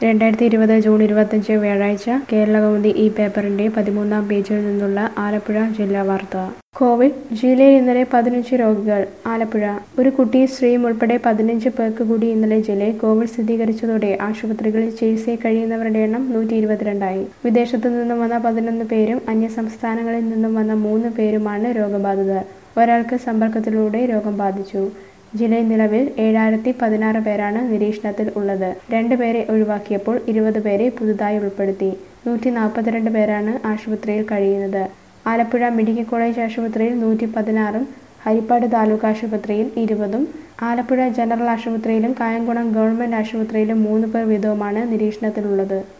രണ്ടായിരത്തി ഇരുപത് ജൂൺ ഇരുപത്തഞ്ച് വ്യാഴാഴ്ച കേരളകൗമുദി ഈ പേപ്പറിന്റെ പതിമൂന്നാം പേജിൽ നിന്നുള്ള ആലപ്പുഴ ജില്ലാ വാർത്ത കോവിഡ് ജില്ലയിൽ ഇന്നലെ പതിനഞ്ച് രോഗികൾ ആലപ്പുഴ ഒരു കുട്ടി സ്ത്രീയും ഉൾപ്പെടെ പതിനഞ്ച് പേർക്ക് കൂടി ഇന്നലെ ജില്ലയിൽ കോവിഡ് സ്ഥിരീകരിച്ചതോടെ ആശുപത്രികളിൽ ചികിത്സയിൽ കഴിയുന്നവരുടെ എണ്ണം നൂറ്റി ഇരുപത്തിരണ്ടായി വിദേശത്തു നിന്നും വന്ന പതിനൊന്ന് പേരും അന്യസംസ്ഥാനങ്ങളിൽ നിന്നും വന്ന മൂന്ന് പേരുമാണ് രോഗബാധിതർ ഒരാൾക്ക് സമ്പർക്കത്തിലൂടെ രോഗം ബാധിച്ചു ജില്ലയിൽ നിലവിൽ ഏഴായിരത്തി പതിനാറ് പേരാണ് നിരീക്ഷണത്തിൽ ഉള്ളത് രണ്ട് പേരെ ഒഴിവാക്കിയപ്പോൾ ഇരുപത് പേരെ പുതുതായി ഉൾപ്പെടുത്തി നൂറ്റി നാൽപ്പത്തിരണ്ട് പേരാണ് ആശുപത്രിയിൽ കഴിയുന്നത് ആലപ്പുഴ മെഡിക്കൽ കോളേജ് ആശുപത്രിയിൽ നൂറ്റി പതിനാറും ഹരിപ്പാട് താലൂക്ക് ആശുപത്രിയിൽ ഇരുപതും ആലപ്പുഴ ജനറൽ ആശുപത്രിയിലും കായംകുളം ഗവൺമെന്റ് ആശുപത്രിയിലും മൂന്ന് പേർ വീതവുമാണ് നിരീക്ഷണത്തിലുള്ളത്